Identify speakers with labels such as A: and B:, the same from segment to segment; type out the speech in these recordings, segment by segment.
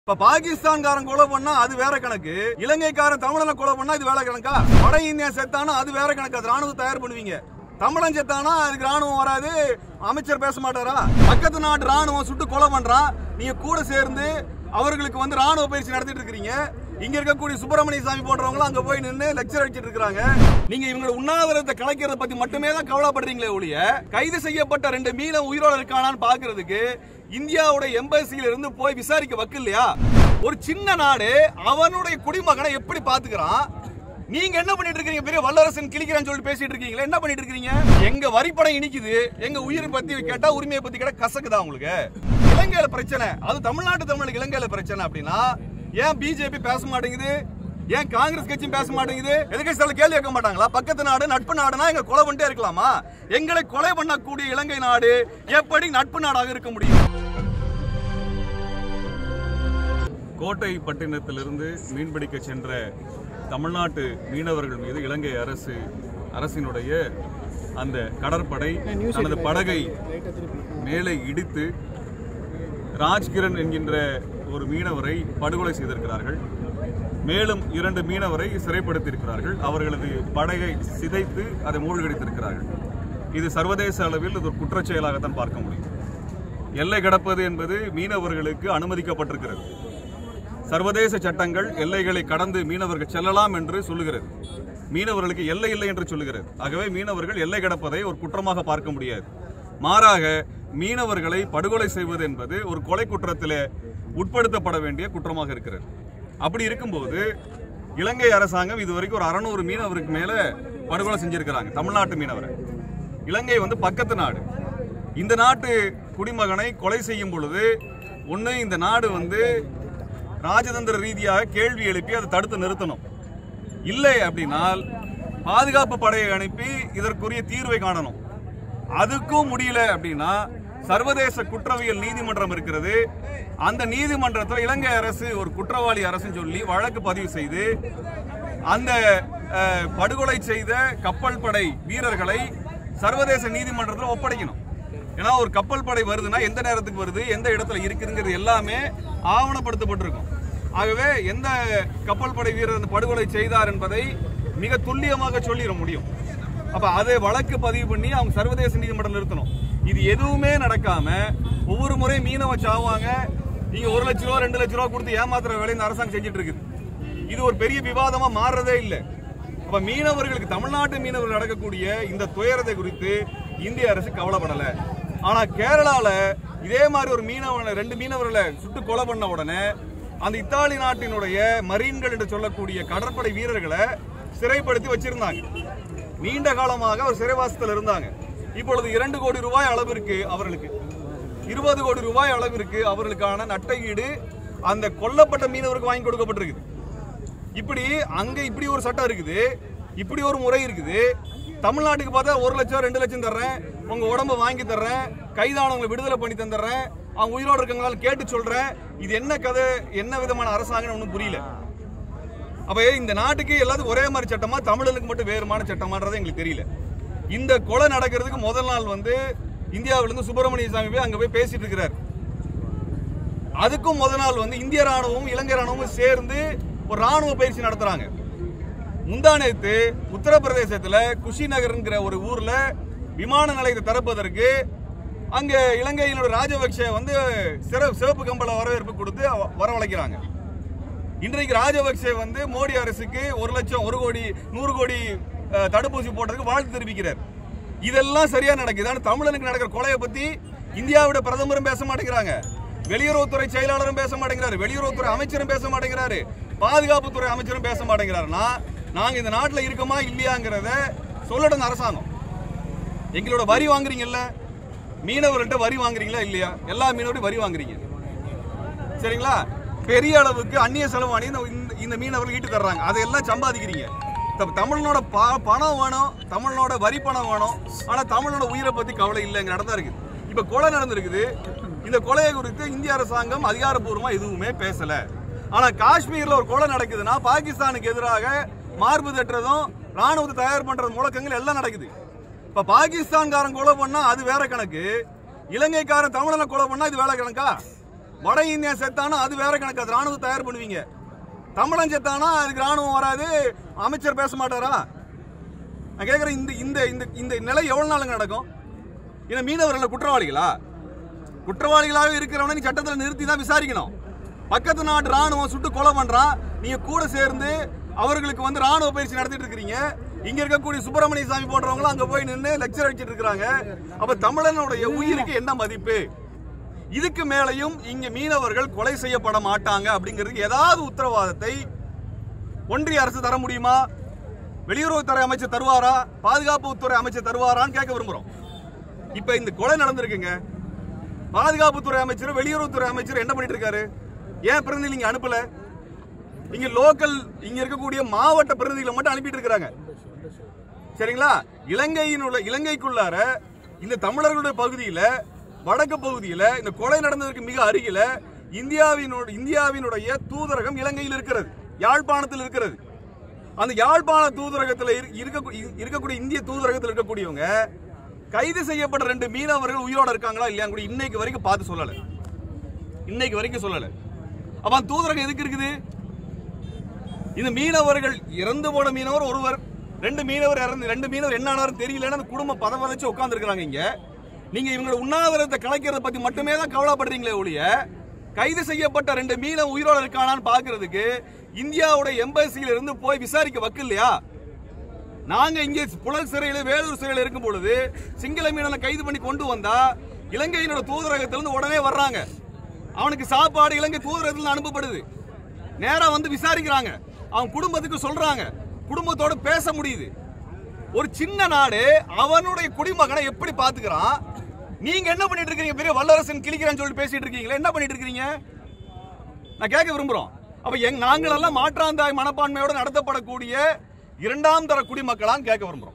A: இப்ப பாகிஸ்தான்காரன் கொலை பண்ணா அது வேற கணக்கு இலங்கைக்காரன் தமிழனை கொலை பண்ணா இது வேற கணக்கா வட இந்தியன் செத்தானா அது வேற கணக்கு அது ராணுவம் தயார் பண்ணுவீங்க தமிழன் செத்தானா அதுக்கு ராணுவம் வராது அமைச்சர் பேச மாட்டாரா பக்கத்து நாட்டு ராணுவம் சுட்டு கொலை பண்றான் நீங்க கூட சேர்ந்து அவர்களுக்கு வந்து ராணுவ பயிற்சி நடத்திட்டு இருக்கிறீங்க இங்க இருக்கக்கூடிய சுப்பிரமணிய சாமி போன்றவங்க அங்க போய் நின்று லெக்சர் அடிச்சிட்டு இருக்காங்க நீங்க இவங்களோட உண்ணாவிரதத்தை கலைக்கிறத பத்தி மட்டுமே தான் கவலைப்படுறீங்களே ஒழிய கைது செய்யப்பட்ட ரெண்டு மீன உயிரோட இருக்கானான்னு பாக்குறதுக்கு இந்தியாவோட எம்பசியில இருந்து போய் விசாரிக்க வக்கு இல்லையா ஒரு சின்ன நாடு அவனுடைய குடிமகனை எப்படி பாத்துக்கிறான் நீங்க என்ன பண்ணிட்டு இருக்கீங்க பெரிய வல்லரசன் கிழிக்கிறான்னு சொல்லிட்டு பேசிட்டு இருக்கீங்களா என்ன பண்ணிட்டு இருக்கீங்க எங்க வரிப்படம் இனிக்குது எங்க உயிர் பத்தி கேட்டா உரிமையை பத்தி கேட்டா கசக்குதா உங்களுக்கு இலங்கையில பிரச்சனை அது தமிழ்நாட்டு தமிழுக்கு இலங்கையில பிரச்சனை அப்படின்னா ஏன் பிஜேபி பேச மாட்டேங்குது ஏன் காங்கிரஸ் கட்சியும் பேச மாட்டேங்குது எதிர்கட்சியால கேள்வி கேட்க மாட்டாங்களா பக்கத்து நாடு நட்பு நாடுனா எங்க கொலை பண்ணிட்டே இருக்கலாமா எங்களை கொலை பண்ணக்கூடிய இலங்கை நாடு எப்படி நட்பு நாடாக இருக்க முடியும் கோட்டை பட்டினத்திலிருந்து மீன்பிடிக்க சென்ற தமிழ்நாட்டு மீனவர்கள் மீது இலங்கை அரசு அரசினுடைய அந்த கடற்படை தனது படகை மேலே இடித்து ராஜ்கிரண் என்கின்ற ஒரு மீனவரை படுகொலை செய்திருக்கிறார்கள் மேலும் இரண்டு மீனவரை சிறைப்படுத்தியிருக்கிறார்கள் அவர்களது படகை சிதைத்து அதை மூழ்கடித்திருக்கிறார்கள் இது சர்வதேச அளவில் இது ஒரு குற்றச் செயலாகத்தான் பார்க்க முடியும் எல்லை கடப்பது என்பது மீனவர்களுக்கு அனுமதிக்கப்பட்டிருக்கிறது சர்வதேச சட்டங்கள் எல்லைகளை கடந்து மீனவர்கள் செல்லலாம் என்று சொல்லுகிறது மீனவர்களுக்கு எல்லை இல்லை என்று சொல்லுகிறது ஆகவே மீனவர்கள் எல்லை கடப்பதை ஒரு குற்றமாக பார்க்க முடியாது மாறாக மீனவர்களை படுகொலை செய்வது என்பது ஒரு கொலை குற்றத்திலே உட்படுத்தப்பட வேண்டிய குற்றமாக இருக்கிறது அப்படி இருக்கும்போது இலங்கை அரசாங்கம் இதுவரைக்கும் ஒரு அறநூறு மீனவருக்கு மேல படுகொலை செஞ்சிருக்கிறாங்க தமிழ்நாட்டு மீனவரை இலங்கை வந்து பக்கத்து நாடு இந்த நாட்டு குடிமகனை கொலை செய்யும் பொழுது ஒன்று இந்த நாடு வந்து ராஜதந்திர ரீதியாக கேள்வி எழுப்பி அதை தடுத்து நிறுத்தணும் இல்லை அப்படின்னால் பாதுகாப்பு படையை அனுப்பி இதற்குரிய தீர்வை காணணும் அதுக்கும் முடியல அப்படின்னா சர்வதேச குற்றவியல் நீதிமன்றம் இருக்கிறது அந்த நீதிமன்றத்தில் இலங்கை அரசு ஒரு குற்றவாளி அரசுன்னு சொல்லி வழக்கு பதிவு செய்து அந்த அஹ், படுகொலை செய்த கப்பல் படை வீரர்களை சர்வதேச நீதிமன்றத்தில் ஒப்படைக்கணும் ஏன்னா ஒரு கப்பல் படை வருதுன்னா எந்த நேரத்துக்கு வருது எந்த இடத்துல இருக்குதுங்கிறது எல்லாமே ஆவணப்படுத்தப்பட்டிருக்கும் ஆகவே எந்த கப்பல் படை வீரர் அந்த படுகொலை செய்தார் என்பதை மிக துல்லியமாக சொல்லிட முடியும் அப்ப அதை வழக்கு பதிவு பண்ணி அவங்க சர்வதேச நீதிமன்றம் நிறுத்தணும் இது எதுவுமே நடக்காம ஒவ்வொரு முறை மீனவ சாவாங்க நீங்க ஒரு லட்ச ரூபா ரெண்டு லட்ச ரூபா கொடுத்து ஏமாத்துற வேலையை இந்த அரசாங்கம் செஞ்சுட்டு இருக்குது இது ஒரு பெரிய விவாதமா மாறுறதே இல்லை அப்ப மீனவர்களுக்கு தமிழ்நாட்டு மீனவர்கள் நடக்கக்கூடிய இந்த துயரத்தை குறித்து இந்திய அரசு கவலைப்படல ஆனா கேரளால இதே மாதிரி ஒரு மீனவனை ரெண்டு மீனவர்களை சுட்டு கொலை பண்ண உடனே அந்த இத்தாலி நாட்டினுடைய மரீன்கள் என்று சொல்லக்கூடிய கடற்படை வீரர்களை சிறைப்படுத்தி வச்சிருந்தாங்க நீண்ட காலமாக அவர் சிறைவாசத்தில் இருந்தாங்க இப்பொழுது இரண்டு கோடி ரூபாய் அளவிற்கு அவர்களுக்கு இருபது கோடி ரூபாய் அளவிற்கு அவர்களுக்கான நட்டையீடு அந்த கொல்லப்பட்ட மீனவருக்கு வாங்கி கொடுக்கப்பட்டிருக்குது இப்படி அங்க இப்படி ஒரு சட்டம் இருக்குது இப்படி ஒரு முறை இருக்குது தமிழ்நாட்டுக்கு பார்த்தா ஒரு லட்சம் ரெண்டு லட்சம் தர்றேன் உங்க உடம்ப வாங்கி தர்றேன் கைதானவங்களை விடுதலை பண்ணி தந்துடுறேன் அவங்க உயிரோடு இருக்கவங்களால கேட்டு சொல்றேன் இது என்ன கதை என்ன விதமான அரசாங்கம் ஒன்றும் புரியல அப்ப இந்த நாட்டுக்கு எல்லாத்துக்கும் ஒரே மாதிரி சட்டமா தமிழனுக்கு மட்டும் வேறுமான சட்டமான்றது எங்களுக்கு தெரியல இந்த கொலை நடக்கிறதுக்கு முதல் நாள் வந்து இந்தியாவிலிருந்து சுப்பிரமணிய சாமி போய் அங்க போய் பேசிட்டு இருக்கிறார் அதுக்கும் முதல் நாள் வந்து இந்திய ராணுவமும் இலங்கை ராணுவமும் சேர்ந்து ஒரு ராணுவ பயிற்சி நடத்துறாங்க முந்தானேத்து உத்தரப்பிரதேசத்துல குஷிநகர்ங்கிற ஒரு ஊர்ல விமான நிலையத்தை திறப்பதற்கு அங்க இலங்கையினோட ராஜபக்ஷ வந்து சிற- சிவப்பு கம்பள வரவேற்பு கொடுத்து அவ- வரவழைக்கிறாங்க இன்றைக்கு ராஜபக்சே வந்து மோடி அரசுக்கு ஒரு லட்சம் ஒரு கோடி நூறு கோடி அஹ், தடுப்பூசி போட்டதுக்கு வாழ்த்து தெரிவிக்கிறார் இதெல்லாம் சரியா நடக்குது ஆனா தமிழனுக்கு நடக்கிற கொலையை பத்தி இந்தியாவோட பிரதமரும் பேச மாட்டேங்கிறாங்க வெளியுறவுத்துறை செயலாளரும் பேச மாட்டேங்கிறாரு வெளியுறவுத்துறை அமைச்சரும் பேச மாட்டேங்கிறாரு பாதுகாப்புத்துறை அமைச்சரும் பேச மாட்டேங்கிறாருன்னா நாங்க இந்த நாட்டுல இருக்கோமா இல்லையாங்கிறத சொல்லட்டும் இந்த அரசாங்கம் எங்களோட வரி வாங்குறீங்கல்ல மீனவர்கள்ட்ட வரி வாங்குறீங்களா இல்லையா எல்லா மீனவர்களையும் வரி வாங்குறீங்க சரிங்களா பெரிய அளவுக்கு அந்நிய செலவாணி இந்த- இந்த- இந்த மீனவர்கள் ஈட்டு தர்றாங்க அதையெல்லாம் சம்பாதிக்கிறீங்க தப்ப- தமிழனோட ப- பணம் வேணும் தமிழனோட வரி பணம் வேணும் ஆனா தமிழனோட உயிரை பத்தி கவலை இல்லைங்கிற இடம் தான் இருக்குது இப்ப கொலை நடந்திருக்குது இந்த கொலையை குறித்து இந்திய அரசாங்கம் அதிகாரப்பூர்வமா எதுவுமே பேசல ஆனா காஷ்மீர்ல ஒரு கொலை நடக்குதுன்னா பாகிஸ்தானுக்கு எதிராக மார்பு தட்டுறதும் ராணுவத்தை தயார் பண்றது முழக்கங்கள் எல்லாம் நடக்குது இப்ப பாகிஸ்தான்காரன் கொலை பண்ணா அது வேற கணக்கு இலங்கைக்காரன் தமிழனை கொலை பண்ணா இது வேற கணக்கா
B: வட இந்தியா செத்தானா அது வேற கணக்கு அது ராணுவம் தயார் பண்ணுவீங்க தமிழன் செத்தானா அதுக்கு ராணுவம் வராது அமைச்சர் பேச மாட்டாரா நான் கேட்குறேன் இந்த இந்த இந்த இந்த நிலை எவ்வளவு நாளுங்க நடக்கும் ஏன்னா மீனவர்கள் குற்றவாளிகளா குற்றவாளிகளாக இருக்கிறவனை நீ சட்டத்தில் நிறுத்தி தான் விசாரிக்கணும் பக்கத்து நாட்டு ராணுவம் சுட்டு கொலை பண்றான் நீங்க கூட சேர்ந்து அவர்களுக்கு வந்து ராணுவ பயிற்சி நடத்திட்டு இருக்கிறீங்க இங்க இருக்கக்கூடிய சுப்பிரமணிய சாமி போன்றவங்களும் அங்க போய் நின்று லெக்சர் அடிச்சிட்டு இருக்காங்க அப்ப தமிழனுடைய உயிருக்கு என்ன மதிப்பு இதுக்கு மேலையும் இங்க மீனவர்கள் கொலை செய்யப்பட மாட்டாங்க அப்படிங்கிறதுக்கு ஏதாவது உத்தரவாதத்தை ஒன்றிய அரசு தர முடியுமா வெளியுறவுத்துறை அமைச்சர் தருவாரா பாதுகாப்புத்துறை அமைச்சர் தருவாரான்னு கேட்க விரும்புறோம் இப்ப இந்த கொலை நடந்திருக்குங்க பாதுகாப்புத்துறை அமைச்சர் வெளியுறவுத்துறை அமைச்சர் என்ன பண்ணிட்டு இருக்காரு ஏன் பிரதிநிதி இங்க அனுப்பல இங்க லோக்கல் இங்க இருக்கக்கூடிய மாவட்ட பிரதிநிதிகளை மட்டும் அனுப்பிட்டு இருக்காங்க சரிங்களா இலங்கையின் உள்ள இலங்கைக்குள்ளார இந்த தமிழர்களுடைய பகுதியில வடக்கு பகுதியில இந்த கொலை நடந்ததற்கு மிக அருகில இந்தியாவினோட இந்தியாவினுடைய தூதரகம் இலங்கையில் இருக்கிறது யாழ்ப்பாணத்தில் இருக்கிறது அந்த யாழ்ப்பாண தூதரகத்தில் இரு- இருக்க- இருக்கக்கூடிய இந்திய தூதரகத்தில் இருக்கக்கூடியவங்க கைது செய்யப்பட்ட ரெண்டு மீனவர்கள் உயிரோட இருக்காங்களா இல்லையா கூட இன்னைக்கு வரைக்கும் பார்த்து சொல்லல இன்னைக்கு வரைக்கும் சொல்லல அப்ப அந்த தூதரகம் எதுக்கு இருக்குது இந்த மீனவர்கள் இறந்து போன மீனவர் ஒருவர் ரெண்டு மீனவர் இறந்து ரெண்டு மீனவர் என்ன ஆனாரும் தெரியலன்னு அந்த குடும்பம் பதவதைச்சு உட்கார்ந்து இருக்காங்க இங்க நீங்க இவங்களோட உண்ணாவிரத்தை கலைக்கிறத பத்தி மட்டுமே தான் கவலைப்படுறீங்களே ஒழிய கைது செய்யப்பட்ட ரெண்டு மீன உயிரோட இருக்கானான்னு பாக்குறதுக்கு இந்தியாவுடைய எம்பசியில இருந்து போய் விசாரிக்க வக்கு இல்லையா நாங்க இங்கே புலல் சிறையில வேலூர் சிறையில இருக்கும் பொழுது சிங்கள மீனனை கைது பண்ணி கொண்டு வந்தா இலங்கையினோட தூதரகத்திலிருந்து உடனே வர்றாங்க அவனுக்கு சாப்பாடு இலங்கை தூதரகத்தில் அனுப்பப்படுது நேரா வந்து விசாரிக்கிறாங்க அவன் குடும்பத்துக்கு சொல்றாங்க குடும்பத்தோட பேச முடியுது ஒரு சின்ன நாடு அவனுடைய குடிமகனை எப்படி பாத்துக்கிறான் நீங்க என்ன பண்ணிட்டு இருக்கீங்க பெரிய வல்லரசன் கிழிக்கிறான்னு சொல்லிட்டு பேசிட்டு இருக்கீங்களே என்ன பண்ணிட்டு இருக்கீங்க நான் கேட்க விரும்புறோம் அப்ப எங் நாங்களெல்லாம் மாற்றாந்தாய் மனப்பான்மையோடு நடத்தப்படக்கூடிய இரண்டாம் தர குடிமக்களான்னு கேட்க விரும்புறோம்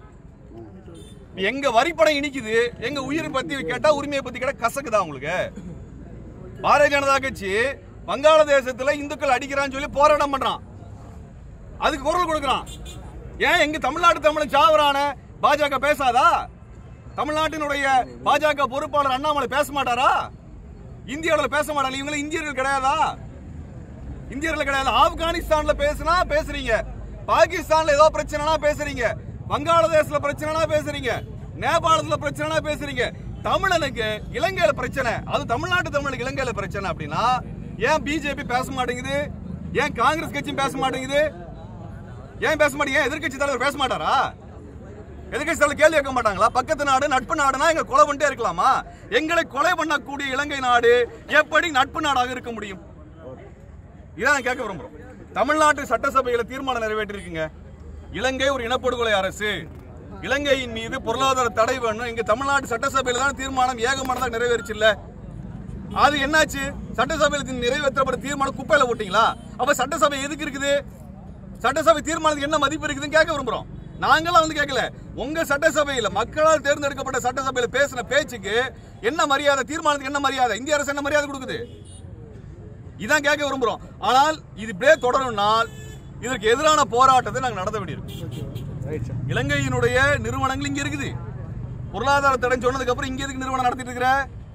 B: எங்க வரிப்படம் இனிக்குது எங்க உயிரை பத்தி கேட்டா உரிமையை பத்தி கேட்டா கசக்குதா உங்களுக்கு பாரதிய ஜனதா கட்சி வங்காளதேசத்துல இந்துக்கள் அடிக்கிறான்னு சொல்லி போராட்டம் பண்றான் அதுக்கு குரல் கொடுக்கறான் ஏன் எங்க தமிழ்நாட்டு தமிழன் சாவரான பாஜக பேசாதா தமிழ்நாட்டினுடைய பாஜக பொறுப்பாளர் அண்ணாமலை பேச மாட்டாரா இந்தியாவில் பேச மாட்டாங்க இவங்க இந்தியர்கள் கிடையாதா இந்தியர்கள் கிடையாது ஆப்கானிஸ்தான்ல பேசுனா பேசுறீங்க பாகிஸ்தான்ல ஏதோ பிரச்சனைனா பேசுறீங்க வங்காளதேசத்துல பிரச்சனைனா பேசுறீங்க நேபாளத்துல பிரச்சனைனா பேசுறீங்க தமிழனுக்கு இலங்கையில பிரச்சனை அது தமிழ்நாட்டு தமிழுக்கு இலங்கையில பிரச்சனை அப்படின்னா ஏன் பிஜேபி பேச மாட்டேங்குது ஏன் காங்கிரஸ் கட்சியும் பேச மாட்டேங்குது ஏன் பேச மாட்டீங்க எதிர்க்கட்சி தலைவர் பேச மாட்டாரா எதிர்க்கட்சி தலைவர் கேள்வி கேட்க மாட்டாங்களா பக்கத்து நாடு நட்பு நாடுனா எங்க கொலை பண்ணிட்டே இருக்கலாமா எங்களை கொலை பண்ணக்கூடிய இலங்கை நாடு எப்படி நட்பு நாடாக இருக்க முடியும் இதான் கேட்க விரும்புறோம் தமிழ்நாட்டு சட்டசபையில தீர்மானம் நிறைவேற்றிருக்குங்க இலங்கை ஒரு இனப்படுகொலை அரசு இலங்கையின் மீது பொருளாதார தடை வேணும் இங்க தமிழ்நாட்டு சட்டசபையில தான் தீர்மானம் ஏகமானதாக நிறைவேறிச்சு இல்ல அது என்னாச்சு சட்டசபையில் இது நிறைவேற்றப்பட்ட தீர்மானம் குப்பையில போட்டீங்களா அப்ப சட்டசபை எதுக்கு இருக்குது சட்டசபை தீர்மானத்துக்கு என்ன மதிப்பு இருக்குதுன்னு கேட்க விரும்புறோம் நாங்களாம் வந்து கேட்கல உங்க சட்டசபையில மக்களால் தேர்ந்தெடுக்கப்பட்ட சட்டசபையில பேசின பேச்சுக்கு என்ன மரியாதை தீர்மானத்துக்கு என்ன மரியாதை இந்திய அரசு என்ன மரியாதை கொடுக்குது இதான் கேட்க விரும்புறோம் ஆனால் இது இப்படியே தொடரும்னால் இதற்கு எதிரான போராட்டத்தை நாங்கள் நடத்த வேண்டியிருக்கும் இலங்கையினுடைய நிறுவனங்கள் இங்க இருக்குது பொருளாதார தடை சொன்னதுக்கு அப்புறம் இங்க எதுக்கு நிறுவனம் நடத்திட்டு இருக்கிற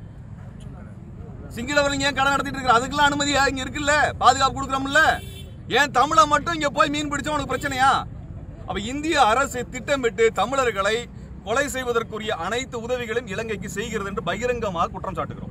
B: சிங்களவர்கள் ஏன் கடை நடத்திட்டு இருக்கிற அதுக்கெல்லாம் அனுமதியா இங்க இருக்குல்ல பாதுகாப்பு கொடுக்குறோம்ல ஏன் தமிழை மட்டும் இங்க போய் மீன் பிடிச்சா உனக்கு பிரச்சனையா அப்ப இந்திய அரசு திட்டமிட்டு தமிழர்களை கொலை செய்வதற்குரிய அனைத்து உதவிகளையும் இலங்கைக்கு செய்கிறது என்று பகிரங்கமாக குற்றம் சாட்டுகிறோம்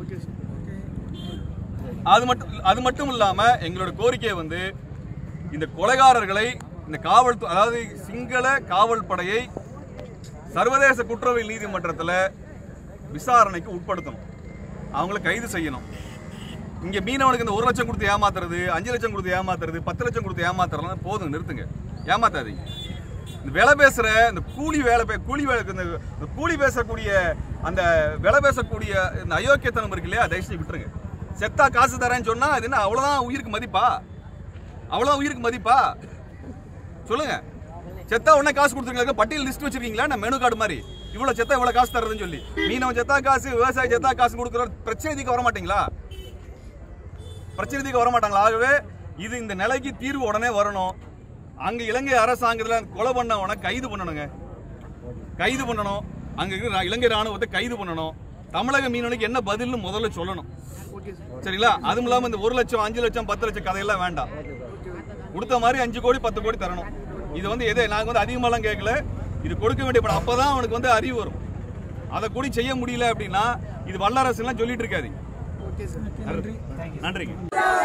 B: அது மட்டும் அது மட்டும் இல்லாம எங்களோட கோரிக்கை வந்து இந்த கொலைகாரர்களை இந்த காவல் அதாவது சிங்கள காவல் படையை சர்வதேச குற்றவியல் நீதிமன்றத்தில் விசாரணைக்கு உட்படுத்தணும் அவங்கள கைது செய்யணும் இங்க மீனவனுக்கு இந்த ஒரு லட்சம் கொடுத்து ஏமாத்துறது அஞ்சு லட்சம் கொடுத்து ஏமாத்துறது பத்து லட்சம் கொடுத்து ஏமாத்துறதுலாம் போதும் நிறுத்துங்க ஏமாத்தாதீங்க இந்த வேலை பேசுற இந்த கூலி வேலை பே- கூலி வேலை இந்த இந்த கூலி பேசக்கூடிய அந்த வேலை பேசக்கூடிய இந்த அயோக்கியத்தனம் இருக்கு இல்லையா தயவு செஞ்சு விட்டுருங்க செத்தா காசு தரேன்னு சொன்னா அது என்ன அவ்வளவுதான் உயிருக்கு மதிப்பா அவ்வளவுதான் உயிருக்கு மதிப்பா சொல்லுங்க செத்தா உடனே காசு கொடுத்துருக்கீங்க பட்டியல் லிஸ்ட் வச்சிருக்கீங்களா நான் மெனு கார்டு மாதிரி இவ்வளவு செத்தா இவ்வளவு காசு தர்றதுன்னு சொல்லி மீனவன் செத்தா காசு விவசாயி செத்தா காசு கொடுக்குற பிரச்சனைக்கு வர மாட்டீங்களா பிரச்சனைக்கு வர மாட்டாங்களா ஆகவே இது இந்த நிலைக்கு தீர்வு உடனே வரணும் அங்க இலங்கை அரசாங்கத்துல கொலை பண்ணவனை கைது பண்ணணுங்க கைது பண்ணணும் அங்க இருக்கிற இலங்கை ராணுவத்தை கைது பண்ணணும் தமிழக மீனவனுக்கு என்ன பதில்னு முதல்ல சொல்லணும் சரிங்களா அதுவும் இல்லாம இந்த ஒரு லட்சம் அஞ்சு லட்சம் பத்து லட்சம் கதையெல்லாம் வேண்டாம் கொடுத்த மாதிரி அஞ்சு கோடி பத்து கோடி தரணும் இது வந்து எது நாங்க வந்து அதிகமாலாம் கேட்கல இது கொடுக்க வேண்டிய படம் அப்பதான் அவனுக்கு வந்து அறிவு வரும் அதை கூடி செய்ய முடியல அப்படின்னா இது வல்லரசுலாம் சொல்லிட்டு இருக்காது நன்றிங்க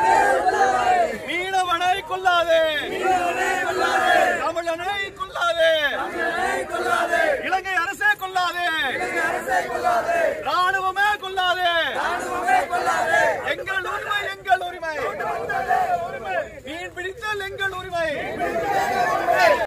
B: மீனவனை கொல்லாதே தமிழனை கொல்லாதே இலங்கை அரசே கொல்லாதே ராணுவம்